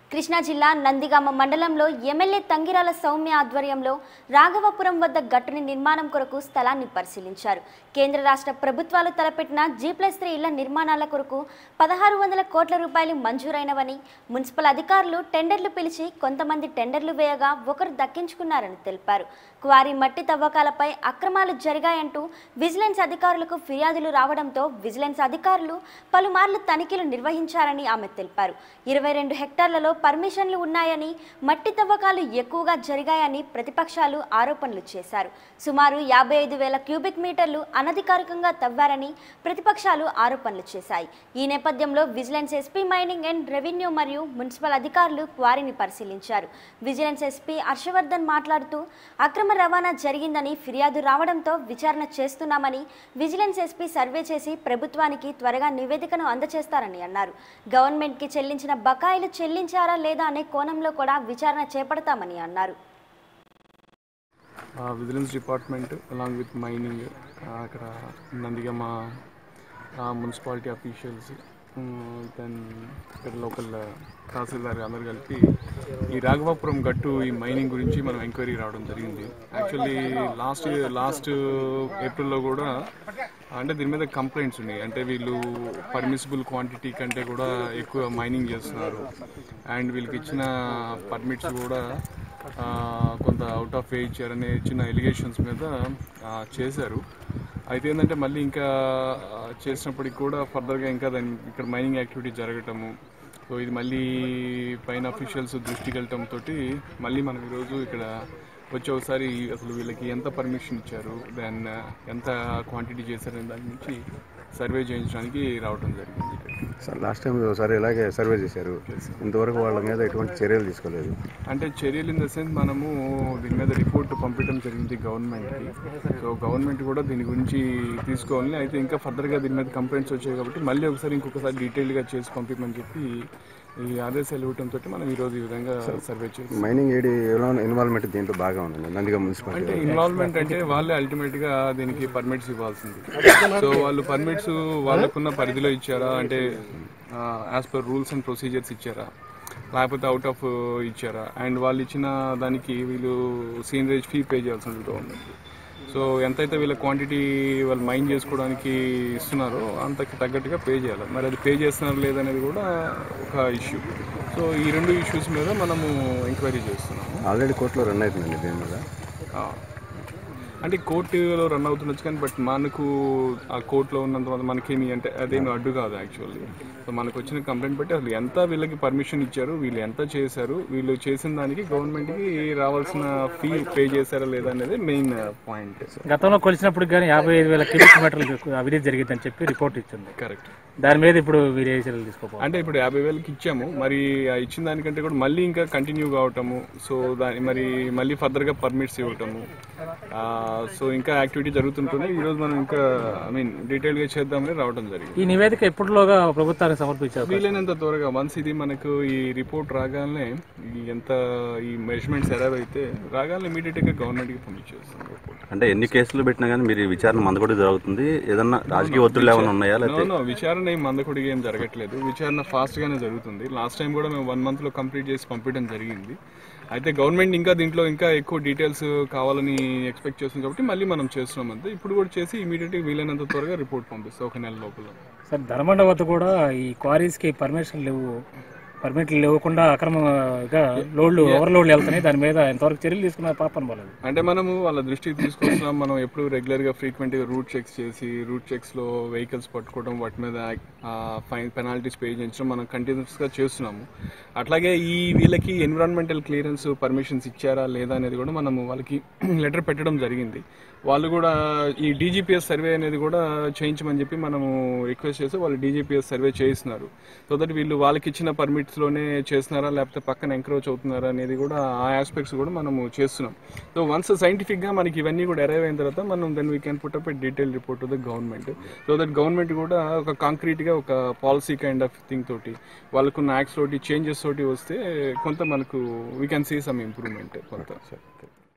కృష్ణా జిల్లా నందిగామ మండలంలో ఎమ్మెల్యే తంగిరాల సౌమ్య ఆధ్వర్యంలో రాఘవపురం వద్ద గట్టుని నిర్మాణం కొరకు స్థలాన్ని పరిశీలించారు కేంద్ర రాష్ట్ర ప్రభుత్వాలు తలపెట్టిన జీ ప్లస్ త్రీ ఇళ్ల నిర్మాణాల కొరకు పదహారు వందల కోట్ల రూపాయలు మంజూరైనవని మున్సిపల్ అధికారులు టెండర్లు పిలిచి కొంతమంది టెండర్లు వేయగా ఒకరు దక్కించుకున్నారని తెలిపారు క్వారీ మట్టి తవ్వకాలపై అక్రమాలు జరిగాయంటూ విజిలెన్స్ అధికారులకు ఫిర్యాదులు రావడంతో విజిలెన్స్ అధికారులు పలుమార్లు తనిఖీలు నిర్వహించారని ఆమె తెలిపారు ఇరవై రెండు హెక్టార్లలో పర్మిషన్లు ఉన్నాయని మట్టి తవ్వకాలు ఎక్కువగా జరిగాయని ప్రతిపక్షాలు ఆరోపణలు చేశారు సుమారు యాభై ఐదు వేల క్యూబిక్ మీటర్లు అనధికారికంగా తవ్వారని ప్రతిపక్షాలు ఆరోపణలు చేశాయి ఈ నేపథ్యంలో vigilance SP mining and revenue మరియు మున్సిపల్ అధికారులు క్వారీని పరిశీలించారు విజిలెన్స్ ఎస్పీ హర్షవర్ధన్ మాట్లాడుతూ అక్రమ రవాణా జరిగిందని ఫిర్యాదు రావడంతో విచారణ చేస్తున్నామని విజిలెన్స్ ఎస్పీ సర్వే చేసి ప్రభుత్వానికి త్వరగా నివేదికను అందజేస్తారని అన్నారు గవర్నమెంట్కి చెల్లించిన బకాయిలు చెల్లించారా లేదా అనే కోణంలో కూడా విచారణ చేపడతామని అన్నారు vigilance department along with mining అక్కడ నందిగమ మున్సిపాలిటీ అఫీషియల్స్ దెన్ ఇక్కడ లోకల్ తహసీల్దార్ అందరు కలిపి ఈ రాఘవాపురం గట్టు ఈ మైనింగ్ గురించి మనం ఎంక్వైరీ రావడం జరిగింది యాక్చువల్లీ లాస్ట్ లాస్ట్ ఏప్రిల్లో కూడా అంటే దీని మీద కంప్లైంట్స్ ఉన్నాయి అంటే వీళ్ళు పర్మిసిబుల్ క్వాంటిటీ కంటే కూడా ఎక్కువ మైనింగ్ చేస్తున్నారు అండ్ వీళ్ళకి ఇచ్చిన పర్మిట్స్ కూడా ఆ, కొంత అవుట్ ఆఫ్ వే ఇచ్చారనే చిన్న ఎలిగేషన్స్ మీద ఆ, చేశారు అయితే ఏంటంటే మళ్ళీ ఇంకా ఆ, చేసినప్పటికి కూడా ఫర్దర్గా ఇంకా దాని ఇక్కడ మైనింగ్ యాక్టివిటీ జరగటము సో ఇది మళ్ళీ పైన అఫీషియల్స్ దృష్టికి వెళ్ళటం తోటి మళ్ళీ మనం ఈరోజు ఇక్కడ వచ్చి ఒకసారి అసలు వీళ్ళకి ఎంత పర్మిషన్ ఇచ్చారు దెన్ ఎంత క్వాంటిటీ చేశారనే దాని నుంచి సర్వే చేయించడానికి రావడం జరిగింది ఇక్కడికి సార్ లాస్ట్ టైం ఒకసారి ఇలాగే సర్వే చేశారు ఇంతవరకు వాళ్ళ మీద ఎటువంటి చర్యలు తీసుకోలేదు అంటే చర్యలు ఇన్ ద సెన్స్ మనము దీని మీద రిపోర్ట్ పంపించడం జరిగింది గవర్నమెంట్కి సో గవర్నమెంట్ కూడా దీని గురించి తీసుకోవాలి అయితే ఇంకా ఫర్దర్గా దీని మీద కంప్లైంట్స్ వచ్చాయి కాబట్టి మళ్ళీ ఒకసారి ఇంకొకసారి డీటెయిల్గా చేసి పంపించమని చెప్పి ఈ ఆదేశాలు ఇవ్వడంతో మనం ఈరోజు ఈ విధంగా సర్వే చేస్తాం మైనింగ్ ఏడి ఇన్వాల్వ్మెంట్ దీంట్లో బాగా ఉందండి నందిగా మున్సిపాలిటీ అంటే ఇన్వాల్వ్మెంట్ అంటే వాళ్ళే అల్టిమేట్ గా దీనికి పర్మిట్స్ ఇవ్వాల్సింది సో వాళ్ళు పర్మిట్స్ వాళ్ళకున్న పరిధిలో ఇచ్చారా అంటే as per rules and procedures ఇచ్చారా లేకపోతే అవుట్ ఆఫ్ ఇచ్చారా అండ్ వాళ్ళు ఇచ్చిన దానికి వీళ్ళు సీనరేజ్ ఫీ పే చేయాల్సి ఉంటుంది సో ఎంతైతే వీళ్ళ క్వాంటిటీ వాళ్ళు మైండ్ చేసుకోవడానికి ఇస్తున్నారో అంతకి తగ్గట్టుగా పే చేయాలి మరి అది పే చేస్తున్నారు లేదనేది కూడా ఒక ఇష్యూ సో ఈ రెండు ఇష్యూస్ మీద మనము ఎంక్వైరీ చేస్తున్నాము ఆల్రెడీ కోర్టులో రన్ అవుతుందండి దీని మీద ఆ. అంటే కోర్టులో రన్ అవుతుండొచ్చు కానీ బట్ మనకు ఆ కోర్టులో ఉన్నంత మంది మనకేమి అంటే అదేమి అడ్డు కాదు యాక్చువల్లీ సో మనకు వచ్చిన కంప్లైంట్ బట్టి అసలు ఎంత వీళ్ళకి పర్మిషన్ ఇచ్చారు వీళ్ళు ఎంత చేశారు వీళ్ళు చేసిన దానికి గవర్నమెంట్కి రావాల్సిన ఫీ పే చేశారా లేదా అనేది మెయిన్ పాయింట్ గతంలో కొలిసినప్పుడు కానీ యాభై ఐదు వేల కిలోమీటర్ మీటర్లు అవినీతి జరిగిందని చెప్పి రిపోర్ట్ ఇచ్చింది కరెక్ట్ దాని మీద ఇప్పుడు మీరు ఏ చర్యలు తీసుకోపోవాలి అంటే ఇప్పుడు యాభై వేలకి ఇచ్చాము మరి ఆ ఇచ్చిన దానికంటే కూడా మళ్ళీ ఇంకా కంటిన్యూ కావటము సో దాని మరి మళ్ళీ ఫర్దర్గా పర్మిట్స్ ఇవ్వటము ఆ, సో ఇంకా యాక్టివిటీ జరుగుతుంటుంది ఈరోజు మనం ఇంకా ఐ మీన్ డీటెయిల్గా చేద్దామని రావడం జరిగింది ఈ నివేదిక ఎప్పటిలోగా ప్రభుత్వానికి సమర్పించారు వీలైనంత త్వరగా వన్స్ ఇది మనకు ఈ రిపోర్ట్ రాగానే ఈ ఎంత ఈ మెజర్మెంట్స్ ఎర్రర్ అయితే రాగానే ఇమీడియట్గా గవర్నమెంట్కి పంపించేస్తాం రిపోర్ట్ అంటే ఎన్ని కేసులు పెట్టినా కానీ మీరు ఈ విచారణ మంద కూడా జరుగుతుంది ఏదన్నా రాజకీయ ఒత్తిళ్ళు ఏమైనా ఉన్నాయా నో లేకపోతే నో విచారణ ఏం మందకొడిగా ఏం జరగట్లేదు విచారణ ఫాస్ట్ గానే జరుగుతుంది లాస్ట్ టైం కూడా మేము వన్ మంత్ లో కంప్లీట్ చేసి పంపించడం జరిగింది అయితే గవర్నమెంట్ ఇంకా దీంట్లో ఇంకా ఎక్కువ డీటెయిల్స్ కావాలని ఎక్స్పెక్ట్ చేస్తుంది కాబట్టి మళ్ళీ మనం చేస్తున్నాం అంతే ఇప్పుడు కూడా చేసి ఇమీడియట్ వీలైనంత త్వరగా రిపోర్ట్ పంపిస్తాం ఒక నెల లోపల సార్ ధర్మండ వద్ద కూడా ఈ క్వారీస్కి పర్మిషన్ లేవు పర్మిట్లు లేకుండా అక్రమంగా లోడ్లు ఓవర్ లోడ్లు వెళ్తున్నాయి దాని మీద ఎంతవరకు చర్యలు తీసుకున్న పాపం వాళ్ళది అంటే మనము వాళ్ళ దృష్టికి తీసుకొస్తున్నాం మనం ఎప్పుడు రెగ్యులర్ గా ఫ్రీక్వెంట్ గా రూట్ చెక్స్ చేసి రూట్ చెక్స్ లో వెహికల్స్ పట్టుకోవడం వాటి మీద ఫైన్ పెనాల్టీస్ పే చేయించడం మనం కంటిన్యూస్ గా చేస్తున్నాము అట్లాగే ఈ వీళ్ళకి ఎన్విరాన్మెంటల్ క్లియరెన్స్ పర్మిషన్స్ ఇచ్చారా లేదా అనేది కూడా మనము వాళ్ళకి లెటర్ పెట్టడం జరిగింది వాళ్ళు కూడా ఈ డీజీపీఎస్ సర్వే అనేది కూడా చేయించమని చెప్పి మనము రిక్వెస్ట్ చేస్తే వాళ్ళు డీజీపీఎస్ సర్వే చేయిస్తున్నారు సో దట్ వీళ్ళు వాళ్ళకి ఇచ్చిన పర్మిట్స్లోనే చేస్తున్నారా లేకపోతే పక్కన ఎంక్రోచ్ అవుతున్నారా అనేది కూడా ఆ ఆస్పెక్ట్స్ కూడా మనము చేస్తున్నాం సో వన్స్ సైంటిఫిక్గా మనకి ఇవన్నీ కూడా అరైవ్ అయిన తర్వాత మనం then we can put up a detail report to the government so that government కూడా ఒక కాంక్రీట్గా ఒక పాలసీ కైండ్ ఆఫ్ థింగ్ తోటి వాళ్ళకున్న యాక్ట్స్ తోటి చేంజెస్ తోటి వస్తే కొంత మనకు we can see some improvement కొంత